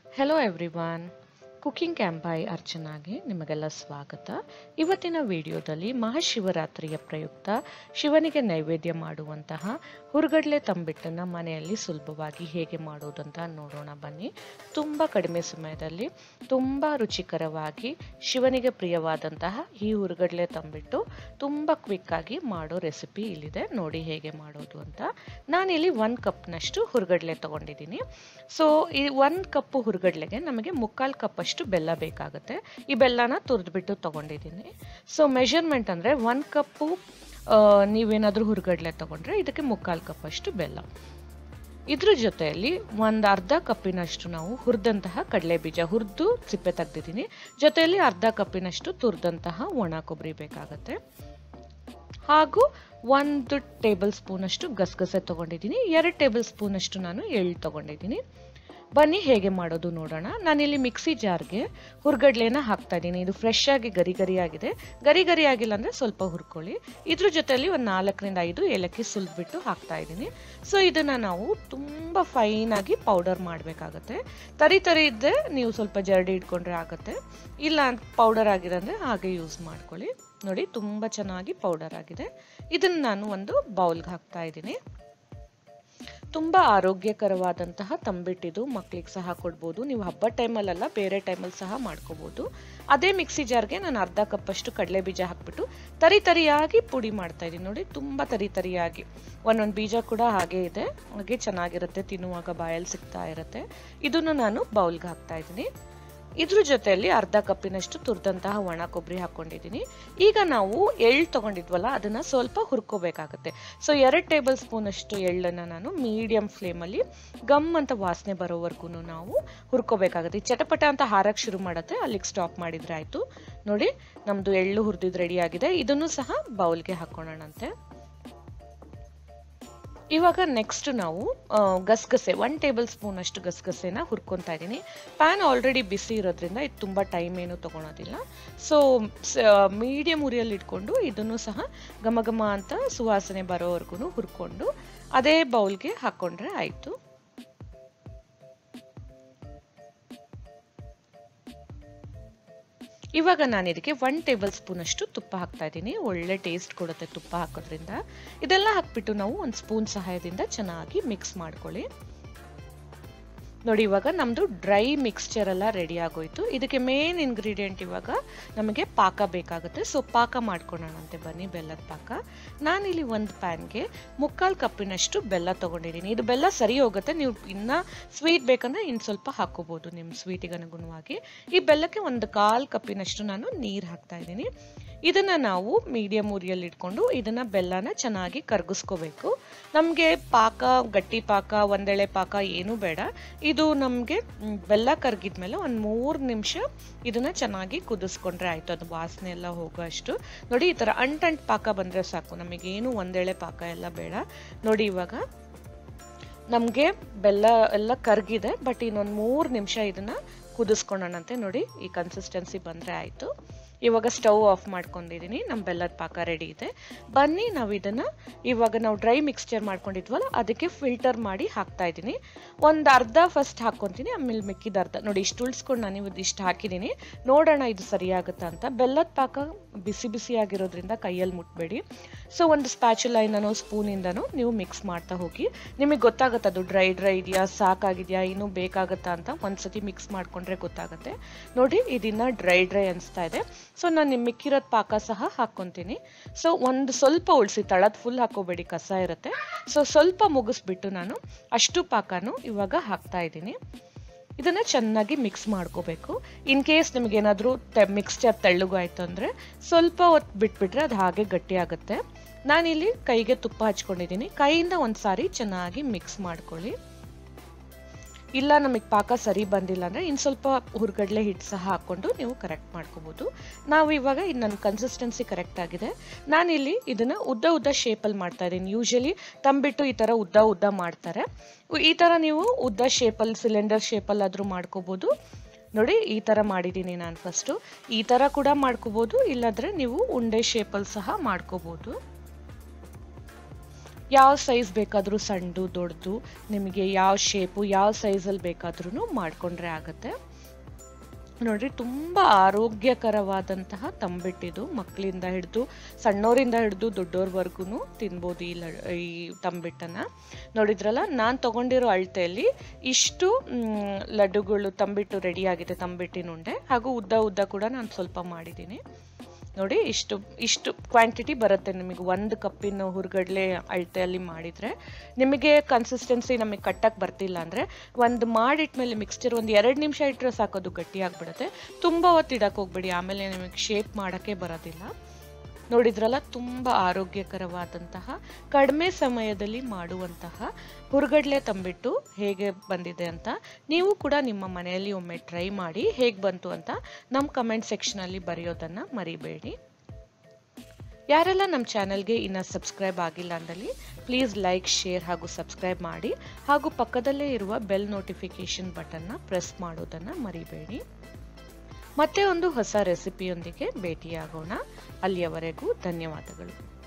hello everyone cooking camp by ಅರ್ಚನಾಗೆ ನಿಮಗೆಲ್ಲ ಸ್ವಾಗತ ಇವತ್ತಿನ ವಿಡಿಯೋದಲ್ಲಿ ಮಹಾಶಿವರಾತ್ರಿಯ ಪ್ರಯುಕ್ತ ಶಿವನಿಗೆ ನೈವೇದ್ಯ ಮಾಡುವಂತಹ ಹುರುಗಡ್ಲೆ ತಂಬಿಟ್ಟನ್ನು ಮನೆಯಲ್ಲಿ ಸುಲಭವಾಗಿ ಹೇಗೆ ಮಾಡೋದಂತ ನೋಡೋಣ ಬನ್ನಿ ತುಂಬ ಕಡಿಮೆ ಸಮಯದಲ್ಲಿ ತುಂಬ ರುಚಿಕರವಾಗಿ ಶಿವನಿಗೆ ಪ್ರಿಯವಾದಂತಹ ಈ ಹುರುಗಡ್ಲೆ ತಂಬಿಟ್ಟು ತುಂಬ ಕ್ವಿಕ್ಕಾಗಿ ಮಾಡೋ ರೆಸಿಪಿ ಇಲ್ಲಿದೆ ನೋಡಿ ಹೇಗೆ ಮಾಡೋದು ಅಂತ ನಾನಿಲ್ಲಿ ಒಂದು ಕಪ್ನಷ್ಟು ಹುರುಗಡ್ಲೆ ತೊಗೊಂಡಿದ್ದೀನಿ ಸೊ ಈ ಒಂದು ಕಪ್ಪು ಹುರುಗಡ್ಲೆಗೆ ನಮಗೆ ಮುಕ್ಕಾಲು ಕಪ್ಪಷ್ಟು ಬೆಲ್ಲ ಬೇಕಾಗುತ್ತೆ ಈ ಬೆಲ್ಲನ ತುರಿದ್ಬಿಟ್ಟು ತೊಗೊಂಡಿದ್ದೀನಿ ಸೊ ಮೆಷರ್ಮೆಂಟ್ ಅಂದರೆ ಒಂದು ಕಪ್ಪು ನೀವೇನಾದರೂ ಹುರುಗಡ್ಲೆ ತೊಗೊಂಡ್ರೆ ಇದಕ್ಕೆ ಮುಕ್ಕಾಲು ಕಪ್ಪಷ್ಟು ಬೆಲ್ಲ ಇದ್ರ ಜೊತೆಯಲ್ಲಿ ಒಂದು ಅರ್ಧ ಕಪ್ಪಿನಷ್ಟು ನಾವು ಹುರಿದಂತಹ ಕಡಲೆ ಬೀಜ ಹುರಿದು ಸಿಪ್ಪೆ ತೆಗ್ದಿದ್ದೀನಿ ಜೊತೆಯಲ್ಲಿ ಅರ್ಧ ಕಪ್ಪಿನಷ್ಟು ತುರಿದಂತಹ ಒಣ ಕೊಬ್ಬರಿ ಬೇಕಾಗುತ್ತೆ ಹಾಗೂ ಒಂದು ಟೇಬಲ್ ಸ್ಪೂನಷ್ಟು ಗಸಗಸೆ ತೊಗೊಂಡಿದ್ದೀನಿ ಎರಡು ಟೇಬಲ್ ಸ್ಪೂನಷ್ಟು ನಾನು ಎಳ್ಳು ತೊಗೊಂಡಿದ್ದೀನಿ ಬನ್ನಿ ಹೇಗೆ ಮಾಡೋದು ನೋಡೋಣ ನಾನಿಲ್ಲಿ ಮಿಕ್ಸಿ ಜಾರ್ಗೆ ಹುರ್ಗಡ್ಲೆನ ಹಾಕ್ತಾ ಇದ್ದೀನಿ ಇದು ಫ್ರೆಶ್ ಆಗಿ ಗರಿ ಗರಿ ಆಗಿದೆ ಗರಿ ಗರಿ ಆಗಿಲ್ಲ ಅಂದರೆ ಸ್ವಲ್ಪ ಹುರ್ಕೊಳ್ಳಿ ಇದ್ರ ಜೊತೆಯಲ್ಲಿ ಒಂದು ನಾಲ್ಕರಿಂದ ಐದು ಏಲಕ್ಕಿ ಸುಲಿದ್ಬಿಟ್ಟು ಹಾಕ್ತಾ ಇದ್ದೀನಿ ಸೊ ಇದನ್ನು ನಾವು ತುಂಬ ಫೈನಾಗಿ ಪೌಡರ್ ಮಾಡಬೇಕಾಗತ್ತೆ ತರಿ ತರಿ ಇದ್ದರೆ ನೀವು ಸ್ವಲ್ಪ ಜರಡಿ ಇಟ್ಕೊಂಡ್ರೆ ಆಗುತ್ತೆ ಇಲ್ಲ ಪೌಡರ್ ಆಗಿದೆ ಅಂದರೆ ಹಾಗೆ ಯೂಸ್ ಮಾಡ್ಕೊಳ್ಳಿ ನೋಡಿ ತುಂಬ ಚೆನ್ನಾಗಿ ಪೌಡರ್ ಆಗಿದೆ ಇದನ್ನು ನಾನು ಒಂದು ಬೌಲ್ಗೆ ಹಾಕ್ತಾ ಇದ್ದೀನಿ ತುಂಬ ಆರೋಗ್ಯಕರವಾದಂತಹ ತಂಬಿಟ್ಟಿದು ಮಕ್ಳಿಗೆ ಸಹ ಕೊಡ್ಬೋದು ನೀವು ಹಬ್ಬ ಟೈಮಲ್ಲೆಲ್ಲ ಬೇರೆ ಟೈಮಲ್ಲಿ ಸಹ ಮಾಡ್ಕೋಬೋದು ಅದೇ ಮಿಕ್ಸಿ ಜಾರ್ಗೆ ನಾನು ಅರ್ಧ ಕಪ್ಪಷ್ಟು ಕಡಲೆ ಬೀಜ ಹಾಕ್ಬಿಟ್ಟು ತರಿ ತರಿಯಾಗಿ ಪುಡಿ ಮಾಡ್ತಾ ಇದ್ದೀನಿ ನೋಡಿ ತುಂಬ ತರಿ ತರಿಯಾಗಿ ಒಂದೊಂದು ಬೀಜ ಕೂಡ ಹಾಗೆ ಇದೆ ಹಾಗೆ ಚೆನ್ನಾಗಿರುತ್ತೆ ತಿನ್ನುವಾಗ ಬಾಯಲ್ಲಿ ಸಿಗ್ತಾ ಇರುತ್ತೆ ಇದನ್ನು ನಾನು ಬೌಲ್ಗೆ ಹಾಕ್ತಾ ಇದ್ದೀನಿ ಇದ್ರ ಜೊತೆಯಲ್ಲಿ ಅರ್ಧ ಕಪ್ಪಿನಷ್ಟು ತುರಿದಂತಹ ಒಣ ಕೊಬ್ಬರಿ ಹಾಕೊಂಡಿದ್ದೀನಿ ಈಗ ನಾವು ಎಳ್ಳು ತಗೊಂಡಿದ್ವಲ್ಲ ಅದನ್ನ ಸ್ವಲ್ಪ ಹುರ್ಕೋಬೇಕಾಗುತ್ತೆ ಸೊ ಎರಡು ಟೇಬಲ್ ಸ್ಪೂನ್ ಅಷ್ಟು ಎಳ್ಳನ್ನು ನಾನು ಮೀಡಿಯಂ ಫ್ಲೇಮಲ್ಲಿ ಗಮ್ ಅಂತ ವಾಸನೆ ಬರೋವರೆಗೂ ನಾವು ಹುರ್ಕೋಬೇಕಾಗುತ್ತೆ ಚಟಪಟ ಅಂತ ಹಾರಕ್ಕೆ ಶುರು ಮಾಡುತ್ತೆ ಅಲ್ಲಿಗೆ ಸ್ಟಾಪ್ ಮಾಡಿದ್ರೆ ಆಯ್ತು ನೋಡಿ ನಮ್ದು ಎಳ್ಳು ಹುರಿದಿದ್ದು ರೆಡಿ ಆಗಿದೆ ಇದನ್ನು ಸಹ ಬೌಲ್ಗೆ ಹಾಕೋಣಂತೆ ಇವಾಗ ನೆಕ್ಸ್ಟ್ ನಾವು ಗಸಗಸೆ ಒನ್ ಟೇಬಲ್ ಸ್ಪೂನ್ ಅಷ್ಟು ಗಸಗಸೆನ ಹುರ್ಕೊತಾ ಇದ್ದೀನಿ ಪ್ಯಾನ್ ಆಲ್ರೆಡಿ ಬಿಸಿ ಇರೋದ್ರಿಂದ ಇದು ತುಂಬ ಟೈಮ್ ಏನು ತೊಗೊಳೋದಿಲ್ಲ ಸೊ ಮೀಡಿಯಂ ಉರಿಯಲ್ಲಿ ಇಟ್ಕೊಂಡು ಇದನ್ನು ಸಹ ಘಮ ಘಮ ಅಂತ ಸುವಾಸನೆ ಬರೋವರೆಗೂ ಹುರ್ಕೊಂಡು ಅದೇ ಬೌಲ್ಗೆ ಹಾಕ್ಕೊಂಡ್ರೆ ಆಯಿತು ಇವಾಗ ನಾನು ಇದಕ್ಕೆ ಒನ್ ಟೇಬಲ್ ಸ್ಪೂನ್ ಅಷ್ಟು ತುಪ್ಪ ಹಾಕ್ತಾ ಇದ್ದೀನಿ ಒಳ್ಳೆ ಟೇಸ್ಟ್ ಕೊಡುತ್ತೆ ತುಪ್ಪ ಹಾಕೋದ್ರಿಂದ ಇದೆಲ್ಲ ಹಾಕ್ಬಿಟ್ಟು ನಾವು ಒಂದು ಸ್ಪೂನ್ ಸಹಾಯದಿಂದ ಚೆನ್ನಾಗಿ ಮಿಕ್ಸ್ ಮಾಡ್ಕೊಳ್ಳಿ ನೋಡಿ ಇವಾಗ ನಮ್ಮದು ಡ್ರೈ ಮಿಕ್ಸ್ಚರ್ ಎಲ್ಲ ರೆಡಿ ಆಗೋಯ್ತು ಇದಕ್ಕೆ ಮೇನ್ ಇಂಗ್ರೀಡಿಯೆಂಟ್ ಇವಾಗ ನಮಗೆ ಪಾಕ ಬೇಕಾಗುತ್ತೆ ಸೊ ಪಾಕ ಮಾಡ್ಕೊಳ್ಳೋಣಂತೆ ಬನ್ನಿ ಬೆಲ್ಲದ ಪಾಕ ನಾನಿಲ್ಲಿ ಒಂದು ಪ್ಯಾನ್ಗೆ ಮುಕ್ಕಾಲು ಕಪ್ಪಿನಷ್ಟು ಬೆಲ್ಲ ತೊಗೊಂಡಿದ್ದೀನಿ ಇದು ಬೆಲ್ಲ ಸರಿ ಹೋಗುತ್ತೆ ನೀವು ಇನ್ನು ಸ್ವೀಟ್ ಬೇಕಂದ್ರೆ ಇನ್ನು ಸ್ವಲ್ಪ ಹಾಕೋಬೋದು ನಿಮ್ಮ ಸ್ವೀಟಿಗೆ ಅನುಗುಣವಾಗಿ ಈ ಬೆಲ್ಲಕ್ಕೆ ಒಂದು ಕಾಲು ಕಪ್ಪಿನಷ್ಟು ನಾನು ನೀರು ಹಾಕ್ತಾ ಇದ್ದೀನಿ ಇದನ್ನು ನಾವು ಮೀಡಿಯಂ ಉರಿಯಲ್ಲಿ ಇಟ್ಕೊಂಡು ಇದನ್ನು ಬೆಲ್ಲನ ಚೆನ್ನಾಗಿ ಕರಗಿಸ್ಕೋಬೇಕು ನಮಗೆ ಪಾಕ ಗಟ್ಟಿ ಪಾಕ ಒಂದೆಳೆ ಪಾಕ ಏನೂ ಬೇಡ ಇದು ನಮಗೆ ಬೆಲ್ಲ ಕರಗಿದ್ಮೇಲೆ ಒಂದು ಮೂರು ನಿಮಿಷ ಇದನ್ನು ಚೆನ್ನಾಗಿ ಕುದಿಸ್ಕೊಂಡ್ರೆ ಆಯಿತು ಅದು ವಾಸನೆ ಎಲ್ಲ ಹೋಗೋ ಅಷ್ಟು ನೋಡಿ ಈ ಥರ ಅಂಟಂಟ್ ಪಾಕ ಬಂದರೆ ಸಾಕು ನಮಗೇನು ಒಂದೆಳೆ ಪಾಕ ಎಲ್ಲ ಬೇಡ ನೋಡಿ ಇವಾಗ ನಮಗೆ ಬೆಲ್ಲ ಎಲ್ಲ ಕರಗಿದೆ ಬಟ್ ಇನ್ನೊಂದು ಮೂರು ನಿಮಿಷ ಇದನ್ನು ಕುದಿಸ್ಕೊಳ್ಳೋಣಂತೆ ನೋಡಿ ಈ ಕನ್ಸಿಸ್ಟೆನ್ಸಿ ಬಂದರೆ ಆಯಿತು ಇವಾಗ ಸ್ಟವ್ ಆಫ್ ಮಾಡ್ಕೊಂಡಿದ್ದೀನಿ ನಮ್ಮ ಬೆಲ್ಲದ ಪಾಕ ರೆಡಿ ಇದೆ ಬನ್ನಿ ನಾವು ಇದನ್ನು ಇವಾಗ ನಾವು ಡ್ರೈ ಮಿಕ್ಸ್ಚರ್ ಮಾಡ್ಕೊಂಡಿದ್ವಲ್ಲ ಅದಕ್ಕೆ ಫಿಲ್ಟರ್ ಮಾಡಿ ಹಾಕ್ತಾ ಇದ್ದೀನಿ ಒಂದು ಅರ್ಧ ಫಸ್ಟ್ ಹಾಕ್ಕೊತೀನಿ ಆಮೇಲೆ ಮಿಕ್ಕಿದ ಅರ್ಧ ನೋಡಿ ಇಷ್ಟು ಉಳಿಸ್ಕೊಂಡು ನಾನು ಇವತ್ತು ಇಷ್ಟು ಹಾಕಿದ್ದೀನಿ ನೋಡೋಣ ಇದು ಸರಿಯಾಗುತ್ತಾ ಅಂತ ಬೆಲ್ಲದ ಪಾಕ ಬಿಸಿ ಬಿಸಿ ಆಗಿರೋದ್ರಿಂದ ಕೈಯಲ್ಲಿ ಮುಟ್ಬೇಡಿ ಸೊ ಒಂದು ಸ್ಪ್ಯಾಚುಲೈನೋ ಸ್ಪೂನಿಂದನೂ ನೀವು ಮಿಕ್ಸ್ ಮಾಡ್ತಾ ಹೋಗಿ ನಿಮಗೆ ಗೊತ್ತಾಗುತ್ತೆ ಅದು ಡ್ರೈ ಡ್ರೈ ಇದೆಯಾ ಸಾಕಾಗಿದೆಯಾ ಇನ್ನೂ ಬೇಕಾಗುತ್ತಾ ಅಂತ ಒಂದ್ಸತಿ ಮಿಕ್ಸ್ ಮಾಡ್ಕೊಂಡ್ರೆ ಗೊತ್ತಾಗುತ್ತೆ ನೋಡಿ ಇದನ್ನ ಡ್ರೈ ಡ್ರೈ ಅನಿಸ್ತಾ ಇದೆ ಸೊ ನಾನು ನಿಮ್ಮ ಮಿಕ್ಕಿರೋದು ಪಾಕ ಸಹ ಹಾಕ್ಕೊತೀನಿ ಸೊ ಒಂದು ಸ್ವಲ್ಪ ಉಳಿಸಿ ತಳದ ಫುಲ್ ಹಾಕೋಬೇಡಿ ಕಸ ಇರುತ್ತೆ ಸೊ ಸ್ವಲ್ಪ ಮುಗಿಸ್ಬಿಟ್ಟು ನಾನು ಅಷ್ಟು ಪಾಕನೂ ಇವಾಗ ಹಾಕ್ತಾ ಇದ್ದೀನಿ ಇದನ್ನು ಚೆನ್ನಾಗಿ ಮಿಕ್ಸ್ ಮಾಡ್ಕೋಬೇಕು ಇನ್ ಕೇಸ್ ನಿಮಗೇನಾದರೂ ತೆ ಮಿಕ್ಸ್ಚರ್ ತೆಳ್ಳಗು ಆಯಿತು ಅಂದರೆ ಸ್ವಲ್ಪ ಹೊತ್ತು ಬಿಟ್ಬಿಟ್ರೆ ಅದು ಹಾಗೆ ಗಟ್ಟಿ ಆಗುತ್ತೆ ನಾನಿಲ್ಲಿ ಕೈಗೆ ತುಪ್ಪ ಹಚ್ಕೊಂಡಿದ್ದೀನಿ ಕೈಯಿಂದ ಒಂದು ಸಾರಿ ಚೆನ್ನಾಗಿ ಮಿಕ್ಸ್ ಮಾಡ್ಕೊಳ್ಳಿ ಇಲ್ಲ ನಮಗೆ ಪಾಕ ಸರಿ ಬಂದಿಲ್ಲ ಅಂದರೆ ಇನ್ನು ಸ್ವಲ್ಪ ಹುರ್ಗಡ್ಲೆ ಹಿಟ್ಟು ಸಹ ಹಾಕ್ಕೊಂಡು ನೀವು ಕರೆಕ್ಟ್ ಮಾಡ್ಕೋಬೋದು ನಾವು ಇವಾಗ ಇದು ನನ್ನ ಕನ್ಸಿಸ್ಟೆನ್ಸಿ ಕರೆಕ್ಟ್ ಆಗಿದೆ ನಾನಿಲ್ಲಿ ಇದನ್ನು ಉದ್ದ ಉದ್ದ ಶೇಪಲ್ಲಿ ಮಾಡ್ತಾ ಇದ್ದೀನಿ ಯೂಶಲಿ ತಂಬಿಟ್ಟು ಈ ಥರ ಉದ್ದ ಉದ್ದ ಮಾಡ್ತಾರೆ ಈ ಥರ ನೀವು ಉದ್ದ ಶೇಪಲ್ಲಿ ಸಿಲಿಂಡರ್ ಶೇಪಲ್ಲಾದರೂ ಮಾಡ್ಕೋಬೋದು ನೋಡಿ ಈ ಥರ ಮಾಡಿದ್ದೀನಿ ನಾನು ಫಸ್ಟು ಈ ಥರ ಕೂಡ ಮಾಡ್ಕೋಬೋದು ಇಲ್ಲಾಂದರೆ ನೀವು ಉಂಡೆ ಶೇಪಲ್ಲಿ ಸಹ ಮಾಡ್ಕೋಬೋದು ಯಾವ ಸೈಜ್ ಬೇಕಾದರೂ ಸಣ್ಣದು ದೊಡ್ಡದು ನಿಮಗೆ ಯಾವ ಶೇಪು ಯಾವ ಸೈಜಲ್ಲಿ ಬೇಕಾದ್ರೂ ಮಾಡಿಕೊಂಡ್ರೆ ಆಗುತ್ತೆ ನೋಡ್ರಿ ತುಂಬ ಆರೋಗ್ಯಕರವಾದಂತಹ ತಂಬಿಟ್ಟಿದು ಮಕ್ಕಳಿಂದ ಹಿಡಿದು ಸಣ್ಣವರಿಂದ ಹಿಡಿದು ದೊಡ್ಡೋರ್ವರೆಗೂ ತಿನ್ಬೋದು ಈ ಲ ಈ ತಂಬಿಟ್ಟನ್ನು ನೋಡಿದ್ರಲ್ಲ ನಾನು ತಗೊಂಡಿರೋ ಅಳತೆಯಲ್ಲಿ ಇಷ್ಟು ಮ್, ಲಡ್ಡುಗಳು ತಂಬಿಟ್ಟು ರೆಡಿ ಆಗಿದೆ ತಂಬಿಟ್ಟಿನ ಉಂಡೆ ಹಾಗೂ ಉದ್ದ ಉದ್ದ ಕೂಡ ನಾನು ಸ್ವಲ್ಪ ಮಾಡಿದ್ದೀನಿ ನೋಡಿ ಇಷ್ಟು ಇಷ್ಟು ಕ್ವಾಂಟಿಟಿ ಬರುತ್ತೆ ನಿಮಗೆ ಒಂದು ಕಪ್ಪಿನ ಹುರ್ಗಡ್ಲೆ ಅಳತೆಯಲ್ಲಿ ಮಾಡಿದರೆ ನಿಮಗೆ ಕನ್ಸಿಸ್ಟೆನ್ಸಿ ನಮಗೆ ಕಟ್ಟಕ್ಕೆ ಬರ್ತಿಲ್ಲ ಅಂದರೆ ಒಂದು ಮಾಡಿಟ್ಮೇಲೆ ಮಿಕ್ಸ್ಚರ್ ಒಂದು ಎರಡು ನಿಮಿಷ ಇಟ್ಟರೆ ಸಾಕೋದು ಗಟ್ಟಿ ಆಗಿಬಿಡುತ್ತೆ ತುಂಬ ಹೊತ್ತು ಇಡಕ್ಕೆ ಹೋಗ್ಬೇಡಿ ಆಮೇಲೆ ನಿಮಗೆ ಶೇಪ್ ಮಾಡೋಕ್ಕೆ ಬರೋದಿಲ್ಲ ನೋಡಿದ್ರಲ್ಲ ತುಂಬ ಆರೋಗ್ಯಕರವಾದಂತಹ ಕಡಿಮೆ ಸಮಯದಲ್ಲಿ ಮಾಡುವಂತಹ ಹುರ್ಗಡ್ಲೆ ತಂಬಿಟ್ಟು ಹೇಗೆ ಬಂದಿದೆ ಅಂತ ನೀವು ಕೂಡ ನಿಮ್ಮ ಮನೆಯಲ್ಲಿ ಒಮ್ಮೆ ಟ್ರೈ ಮಾಡಿ ಹೇಗೆ ಬಂತು ಅಂತ ನಮ್ಮ ಕಮೆಂಟ್ ಸೆಕ್ಷನಲ್ಲಿ ಬರೆಯೋದನ್ನು ಮರಿಬೇಡಿ ಯಾರೆಲ್ಲ ನಮ್ಮ ಚಾನಲ್ಗೆ ಇನ್ನು ಸಬ್ಸ್ಕ್ರೈಬ್ ಆಗಿಲ್ಲ ಅಂದಲ್ಲಿ ಪ್ಲೀಸ್ ಲೈಕ್ ಶೇರ್ ಹಾಗೂ ಸಬ್ಸ್ಕ್ರೈಬ್ ಮಾಡಿ ಹಾಗೂ ಪಕ್ಕದಲ್ಲೇ ಇರುವ ಬೆಲ್ ನೋಟಿಫಿಕೇಶನ್ ಬಟನ್ನ ಪ್ರೆಸ್ ಮಾಡೋದನ್ನು ಮರಿಬೇಡಿ ಮತ್ತೆ ಒಂದು ಹೊಸ ರೆಸಿಪಿಯೊಂದಿಗೆ ಭೇಟಿಯಾಗೋಣ ಅಲ್ಲಿಯವರೆಗೂ ಧನ್ಯವಾದಗಳು